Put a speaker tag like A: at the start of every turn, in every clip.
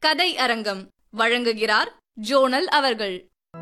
A: கதை அரங்கம் வழங்குகிறார் ஜோனல் அவர்கள்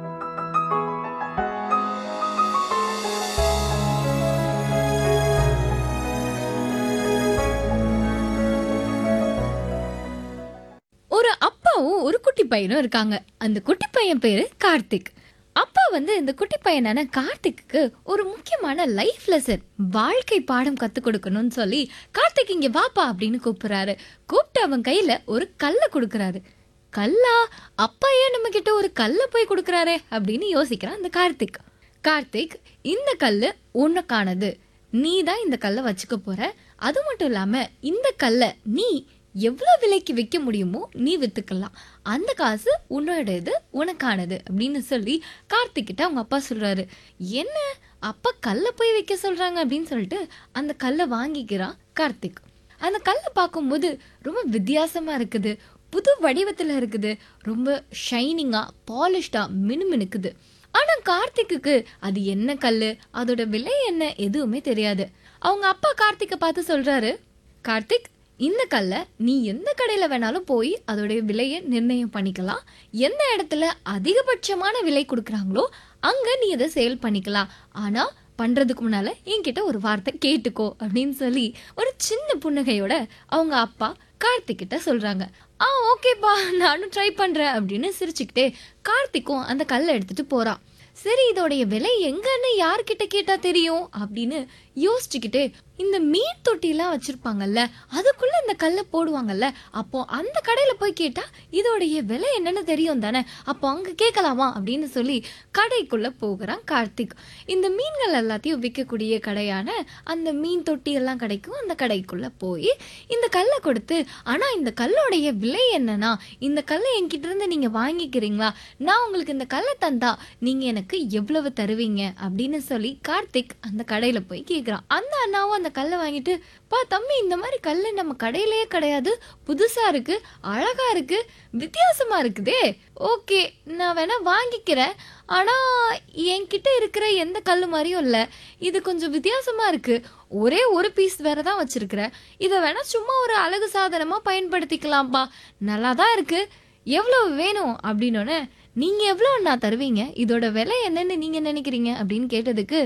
B: ஒரு அப்பாவும் ஒரு குட்டி பையனும் இருக்காங்க அந்த குட்டி பையன் பேரு கார்த்திக் அப்பா வந்து இந்த குட்டி பையனான கார்த்திக்கு ஒரு முக்கியமான லைஃப் லெசன் வாழ்க்கை பாடம் கத்து கொடுக்கணும்னு சொல்லி கார்த்திக் இங்க வாப்பா அப்படின்னு கூப்பிடுறாரு கூப்பிட்டு அவன் கையில ஒரு கல்லை கொடுக்கறாரு கல்லா அப்பா ஏன் நம்ம கிட்ட ஒரு கல்லை போய் கொடுக்கறாரே அப்படின்னு யோசிக்கிறான் அந்த கார்த்திக் கார்த்திக் இந்த கல்லு உனக்கானது நீ தான் இந்த கல்லை வச்சுக்க போற அது மட்டும் இல்லாம இந்த கல்லை நீ எவ்வளோ விலைக்கு விற்க முடியுமோ நீ வித்துக்கலாம் அந்த காசு உன்னோடது உனக்கானது அப்படின்னு சொல்லி கார்த்திக் கிட்ட அவங்க அப்பா சொல்றாரு என்ன அப்பா கல்லை போய் வைக்க சொல்றாங்க அப்படின்னு சொல்லிட்டு அந்த கல்லை வாங்கிக்கிறான் கார்த்திக் அந்த கல்லை பார்க்கும்போது ரொம்ப வித்தியாசமா இருக்குது புது வடிவத்துல இருக்குது ரொம்ப ஷைனிங்கா பாலிஷ்டா மினுமினுக்குது ஆனா கார்த்திக்குக்கு அது என்ன கல்லு அதோட விலை என்ன எதுவுமே தெரியாது அவங்க அப்பா கார்த்திக்கை பார்த்து சொல்றாரு கார்த்திக் இந்த கல்லை நீ எந்த கடையில வேணாலும் போய் அதோடைய விலையை நிர்ணயம் பண்ணிக்கலாம் எந்த இடத்துல அதிகபட்சமான விலை கொடுக்குறாங்களோ அங்க நீ அதை சேல் பண்ணிக்கலாம் ஆனா பண்றதுக்கு முன்னால என்கிட்ட ஒரு வார்த்தை கேட்டுக்கோ அப்படின்னு சொல்லி ஒரு சின்ன புன்னகையோட அவங்க அப்பா கார்த்திக் கிட்ட சொல்றாங்க ஆ ஓகேப்பா நானும் ட்ரை பண்றேன் அப்படின்னு சிரிச்சுக்கிட்டே கார்த்திக்கும் அந்த கல்லை எடுத்துட்டு போறான் சரி இதோடைய விலை எங்கன்னு யார்கிட்ட கேட்டா தெரியும் அப்படின்னு யோசிச்சுக்கிட்டே இந்த மீன் தொட்டிலாம் வச்சிருப்பாங்கல்ல அதுக்குள்ள இந்த கல்லை போடுவாங்கல்ல அப்போ அந்த கடையில போய் கேட்டா இதோடைய விலை என்னன்னு தெரியும் தானே அப்போ அங்க கேட்கலாமா அப்படின்னு சொல்லி கடைக்குள்ள போகிறான் கார்த்திக் இந்த மீன்கள் எல்லாத்தையும் விற்கக்கூடிய கடையான அந்த மீன் தொட்டி எல்லாம் கிடைக்கும் அந்த கடைக்குள்ள போய் இந்த கல்லை கொடுத்து ஆனா இந்த கல்லோடைய விலை என்னன்னா இந்த கல்லை என்கிட்ட இருந்து நீங்க வாங்கிக்கிறீங்களா நான் உங்களுக்கு இந்த கல்லை தந்தா நீங்க எனக்கு எவ்வளவு தருவீங்க அப்படின்னு சொல்லி கார்த்திக் அந்த கடையில போய் கேக்குறான் அந்த அண்ணாவும் அந்த கல்லை வாங்கிட்டு பா தம்பி இந்த மாதிரி கல்லு நம்ம கடையிலேயே கிடையாது புதுசா இருக்கு அழகா இருக்கு வித்தியாசமா இருக்குதே ஓகே நான் வேணா வாங்கிக்கிறேன் ஆனா என்கிட்ட இருக்கிற எந்த கல்லு மாதிரியும் இல்ல இது கொஞ்சம் வித்தியாசமா இருக்கு ஒரே ஒரு பீஸ் வேற தான் வச்சிருக்கிறேன் இதை வேணா சும்மா ஒரு அழகு சாதனமா பயன்படுத்திக்கலாம்ப்பா நல்லா தான் இருக்கு எவ்வளவு வேணும் அப்படின்னோடனே நீங்க எவ்வளோ நான் தருவீங்க இதோட விலை என்னன்னு நீங்க நினைக்கிறீங்க அப்படின்னு கேட்டதுக்கு